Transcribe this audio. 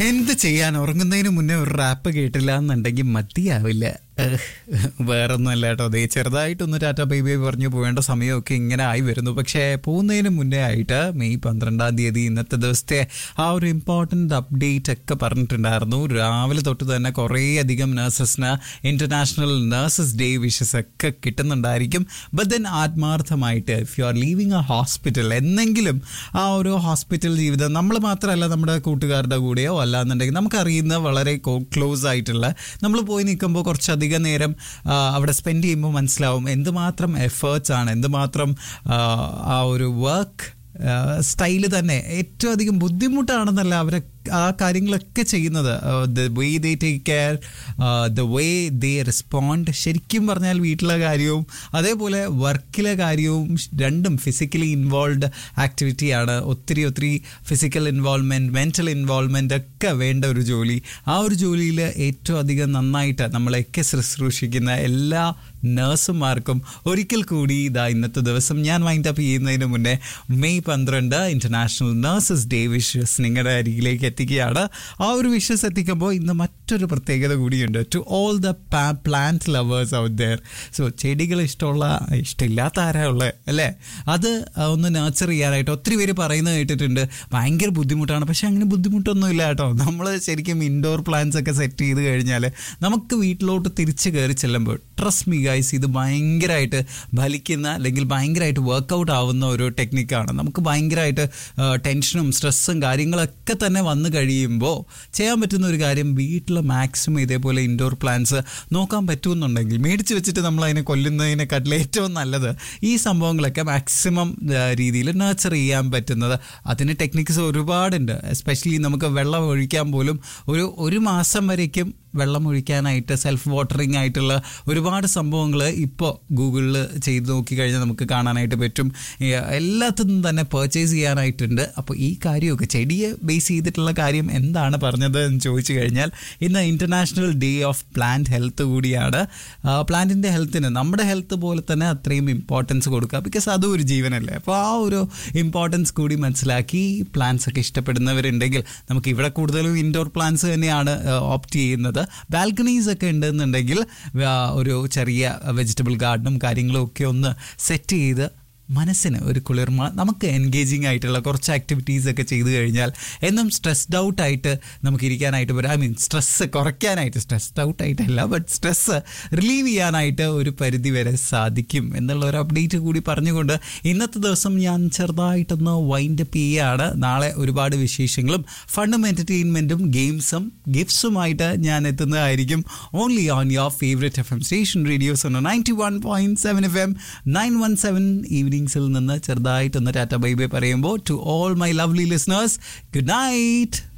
എന്ത് ചെയ്യാൻ ഉറങ്ങുന്നതിന് മുന്നേ ഒരു റാപ്പ് കേട്ടില്ല എന്നുണ്ടെങ്കിൽ മതിയാവില്ല ഏഹ്, വേറൊന്നുമല്ല കേട്ടോ അതേ ചെറുതായിട്ടൊന്ന് ടാറ്റ ബൈ ബൈ പറഞ്ഞു പോകേണ്ട സമയമൊക്കെ ഇങ്ങനെ ആയി വരുന്നു പക്ഷേ പോകുന്നതിന് മുന്നേ ആയിട്ട് മെയ് പന്ത്രണ്ടാം തീയതി ഇന്നത്തെ ദിവസത്തെ ആ ഒരു ഇമ്പോർട്ടൻ്റ് അപ്ഡേറ്റ് ഒക്കെ പറഞ്ഞിട്ടുണ്ടായിരുന്നു രാവിലെ തൊട്ട് തന്നെ കുറേ അധികം നഴ്സസിന് ഇന്റർനാഷണൽ നഴ്സസ് ഡേ വിഷസ് ഒക്കെ കിട്ടുന്നുണ്ടായിരിക്കും ബട്ട് ദെൻ ആത്മാർത്ഥമായിട്ട് if you are leaving a hospital എന്നെങ്കിലും ആ ഒരു ഹോസ്പിറ്റൽ ജീവിതം നമ്മൾ മാത്രമല്ല നമ്മുടെ കൂട്ടുകാരുടെ കൂടെയോ അല്ലാന്നുണ്ടെങ്കിൽ നമുക്കറിയുന്ന വളരെ ക്ലോസ് ആയിട്ടുള്ള നമ്മൾ പോയി നിൽക്കുമ്പോൾ കുറച്ചധികം നേരം ആ, അവിടെ സ്പെൻഡ് ചെയ്യുമ്പോൾ മനസ്സിലാവും എന്തുമാത്രം എഫേർട്സ് ആണ് എന്തുമാത്രം ആ, ആ ഒരു വർക്ക് സ്റ്റൈല് തന്നെ ഏറ്റവും അധികം ബുദ്ധിമുട്ടാണെന്നല്ല അവരെ ആ കാര്യങ്ങളൊക്കെ ചെയ്യുന്നത് the way they take care the way they respond ശരിക്കും പറഞ്ഞാൽ വീട്ടിലെ കാര്യവും അതേപോലെ വർക്കിലെ കാര്യവും രണ്ടും ഫിസിക്കലി ഇൻവോൾവ് ആക്ടിവിറ്റിയാണ് ഒത്തിരി ഒത്തിരി ഫിസിക്കൽ ഇൻവോൾവ്മെൻറ്റ് മെൻ്റൽ ഇൻവോൾവ്മെൻ്റ് ഒക്കെ വേണ്ട ഒരു ജോലി ആ ഒരു ജോലിയിൽ ഏറ്റവും അധികം നന്നായിട്ട് നമ്മളെയൊക്കെ ശുശ്രൂഷിക്കുന്ന എല്ലാ നഴ്സുമാർക്കും ഒരിക്കൽ കൂടി ഇതാ ഇന്നത്തെ ദിവസം ഞാൻ വൈൻഡ് അപ്പ് ചെയ്യുന്നതിന് മുന്നേ മെയ് പന്ത്രണ്ട് ഇന്റർനാഷണൽ നഴ്സസ് ഡേ വിഷസ് നിങ്ങളുടെ അരികിലേക്ക് എത്തിക്കുകയാണ് ആ ഒരു വിഷസ് എത്തിക്കുമ്പോൾ ഇന്ന് മറ്റൊരു പ്രത്യേകത കൂടിയുണ്ട് to all the plant lovers out there so ചെടികൾ ഇഷ്ടമുള്ള ഇഷ്ടമില്ലാത്ത ആരാ ഉള്ളത് അല്ലേ അത് ഒന്ന് നേച്ചർ ചെയ്യാനായിട്ട് ഒത്തിരി പേര് പറയുന്നത് കേട്ടിട്ടുണ്ട് ഭയങ്കര ബുദ്ധിമുട്ടാണ് പക്ഷെ അങ്ങനെ ബുദ്ധിമുട്ടൊന്നുമില്ല കേട്ടോ നമ്മൾ ശരിക്കും ഇൻഡോർ പ്ലാന്റ്സ് ഒക്കെ സെറ്റ് ചെയ്ത് കഴിഞ്ഞാൽ നമുക്ക് വീട്ടിലോട്ട് തിരിച്ച് കയറി ചെല്ലുമ്പോൾ ട്രസ്റ്റ് മീ ഗൈസ് ഇത് ഭയങ്കരമായിട്ട് ഫലിക്കുന്ന അല്ലെങ്കിൽ ഭയങ്കരമായിട്ട് വർക്കൗട്ട് ആവുന്ന ഒരു ടെക്നിക്കാണ് നമുക്ക് ഭയങ്കരമായിട്ട് ടെൻഷനും സ്ട്രെസ്സും കാര്യങ്ങളൊക്കെ തന്നെ വന്നു കഴിയുമ്പോൾ ചെയ്യാൻ പറ്റുന്ന ഒരു കാര്യം വീട്ടിൽ മാക്സിമം ഇതേപോലെ ഇൻഡോർ പ്ലാന്റ്സ് നോക്കാൻ പറ്റുമെന്നുണ്ടെങ്കിൽ മേടിച്ച് വെച്ചിട്ട് നമ്മൾ അതിനെ കൊല്ലുന്നതിനെക്കാട്ടിൽ ഏറ്റവും നല്ലത് ഈ സംഭവങ്ങളൊക്കെ മാക്സിമം രീതിയിൽ നർച്ചർ ചെയ്യാൻ പറ്റുന്നത് അതിന് ടെക്നിക്സ് ഒരുപാടുണ്ട് എസ്പെഷ്യലി നമുക്ക് വെള്ളം ഒഴിക്കാൻ പോലും ഒരു ഒരു മാസം വരേക്കും വെള്ളം ഒഴിക്കാനായിട്ട് സെൽഫ് വാട്ടറിങ് ആയിട്ടുള്ള ഒരുപാട് സംഭവങ്ങൾ ഇപ്പോൾ ഗൂഗിളിൽ ചെയ്ത് നോക്കിക്കഴിഞ്ഞാൽ നമുക്ക് കാണാനായിട്ട് പറ്റും ഈ എല്ലാത്തിനും തന്നെ പർച്ചേസ് ചെയ്യാനായിട്ടുണ്ട് അപ്പോൾ ഈ കാര്യമൊക്കെ ചെടിയെ ബേസ് ചെയ്തിട്ടുള്ള കാര്യം എന്താണ് പറഞ്ഞത് എന്ന് ചോദിച്ചു കഴിഞ്ഞാൽ ഇന്ന് international day of plant health കൂടിയാണ് പ്ലാന്റിൻ്റെ ഹെൽത്തിന് നമ്മുടെ ഹെൽത്ത് പോലെ തന്നെ അത്രയും ഇമ്പോർട്ടൻസ് കൊടുക്കുക ബിക്കോസ് അതും ഒരു ജീവനല്ലേ അപ്പോൾ ആ ഒരു ഇമ്പോർട്ടൻസ് കൂടി മനസ്സിലാക്കി പ്ലാന്റ്സ് ഒക്കെ ഇഷ്ടപ്പെടുന്നവരുണ്ടെങ്കിൽ നമുക്ക് ഇവിടെ കൂടുതലും ഇൻഡോർ പ്ലാന്റ്സ് തന്നെയാണ് ഓപ്റ്റ് ചെയ്യുന്നത് ബാൽക്കണീസ് ഒക്കെ ഉണ്ടെന്നുണ്ടെങ്കിൽ ആ, ഒരു ചെറിയ വെജിറ്റബിൾ ഗാർഡനും കാര്യങ്ങളും ഒക്കെ ഒന്ന് സെറ്റ് ചെയ്ത് മനസ്സിന് ഒരു കുളിർമ നമുക്ക് എൻഗേജിങ് ആയിട്ടുള്ള കുറച്ച് ആക്ടിവിറ്റീസ് ഒക്കെ ചെയ്തു കഴിഞ്ഞാൽ എന്നും സ്ട്രെസ്ഡ് ഔട്ട് ആയിട്ട് നമുക്ക് ഇരിക്കാനായിട്ട് വരും ഐ മീൻ സ്ട്രെസ്സ് കുറയ്ക്കാനായിട്ട് സ്ട്രെസ്ഡ് ഔട്ട് ആയിട്ടല്ല ബട്ട് സ്ട്രെസ്സ് റിലീവ് ചെയ്യാനായിട്ട് ഒരു പരിധി വരെ സാധിക്കും എന്നുള്ള ഒരു അപ്ഡേറ്റ് കൂടി പറഞ്ഞുകൊണ്ട് ഇന്നത്തെ ദിവസം ഞാൻ ചെറുതായിട്ടൊന്ന് വൈൻഡ് അപ്പ് ചെയ്യുകയാണ് നാളെ ഒരുപാട് വിശേഷങ്ങളും ഫണ്ടും എൻ്റർടൈൻമെൻറ്റും ഗെയിംസും ഗിഫ്റ്റ്സുമായിട്ട് ഞാൻ എത്തുന്നതായിരിക്കും only on your favourite F M station radios ninety one point seven F M nine one seven ഈവനിങ്സിൽ നിന്ന് ചെറുതായിട്ടൊന്ന് ടാറ്റ ബൈ ബൈ പറയുമ്പോൾ to all my lovely listeners good night